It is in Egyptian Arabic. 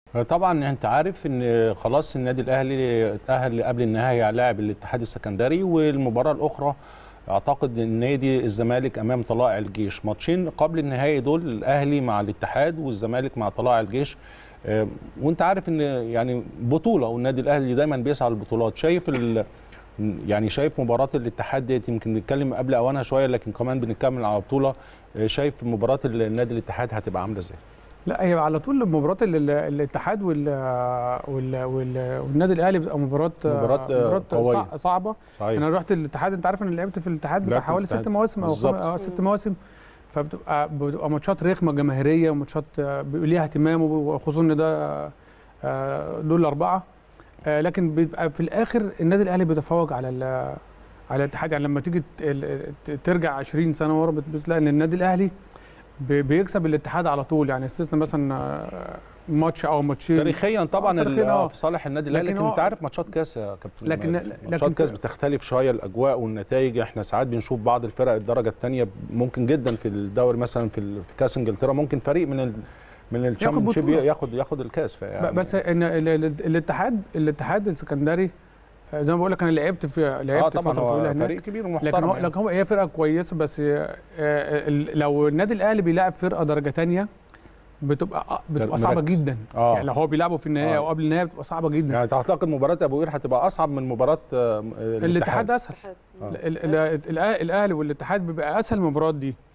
طبعا انت عارف ان خلاص النادي الاهلي تاهل قبل النهائي لاعب الاتحاد السكندري والمباراه الاخرى اعتقد ان نادي الزمالك امام طلائع الجيش ماتشين قبل النهائي دول الاهلي مع الاتحاد والزمالك مع طلائع الجيش آه، وانت عارف ان يعني بطوله والنادي الاهلي دايما بيسعى للبطولات شايف ال يعني شايف مباراه الاتحاد ديت يمكن نتكلم قبل اوانها شويه لكن كمان بنتكلم على بطوله آه، شايف مباراه النادي الاتحاد هتبقى عامله ازاي لا هي على طول مباراه ال- ال- الاتحاد وال وال وال والنادي الاهلي بتبقى مباراه مباراة قوية. صع- صعبه صحيح انا رحت الاتحاد انت عارف انا لعبت في الاتحاد بتاع لعبت في حوالي ست الاتحاد. مواسم او بالظبط. خم- أو ست مواسم فبتبقى بتبقى ماتشات رخمه جماهيريه وماتشات آه، بيبقى ليها اهتمام وخصوصا ان ده آه، دول الاربعه آه، لكن بيبقى في الاخر النادي الاهلي بيتفوق على ال- على الاتحاد يعني لما تيجي ت- ال- ت- ترجع 20 سنه ورا بتبص لا ان النادي الاهلي بي- بيكسب الاتحاد على طول يعني استثنى مثلا آه، ماتش او ماتشين تاريخيا طبعا آه، ال- تاريخيا، آه، آه. في صالح النادي الاهلي لكن لكن هو- انت عارف ماتشات كاس يا كابتن لكن- ماجد. لكن ماتشات كاس في- بتختلف شويه الاجواء والنتائج احنا ساعات بنشوف بعض الفرق الدرجه الثانيه ممكن جدا في الدوري مثلا في ال- في كاس انجلترا ممكن فريق من ال من الشامبيونشيب بطولة. ياخد ياخد الكاس ب- فيعني بس ان ال- ال- الاتحاد الاتحاد السكندري آه، زي ما بقول لك انا لعبت في اه لعبت طبعا فتره هو طويله هناك فريق كبير لكن ومحترم هو يعني. لكن هو هي فرقه كويسه بس آه، ال- لو النادي الاهلي بيلاعب فرقه درجه تانية بتبقى آه، بتبقى صعبه مركز. جدا آه. يعني لو هو بيلعبوا في النهايه آه. او قبل النهايه بتبقى صعبه جدا يعني تعتقد مباراه ابو قير هتبقى اصعب من مباراه آه، الاتحاد اسهل آه. ال- ال- ال- الأه- الاهلي والاتحاد بيبقى اسهل من المباريات دي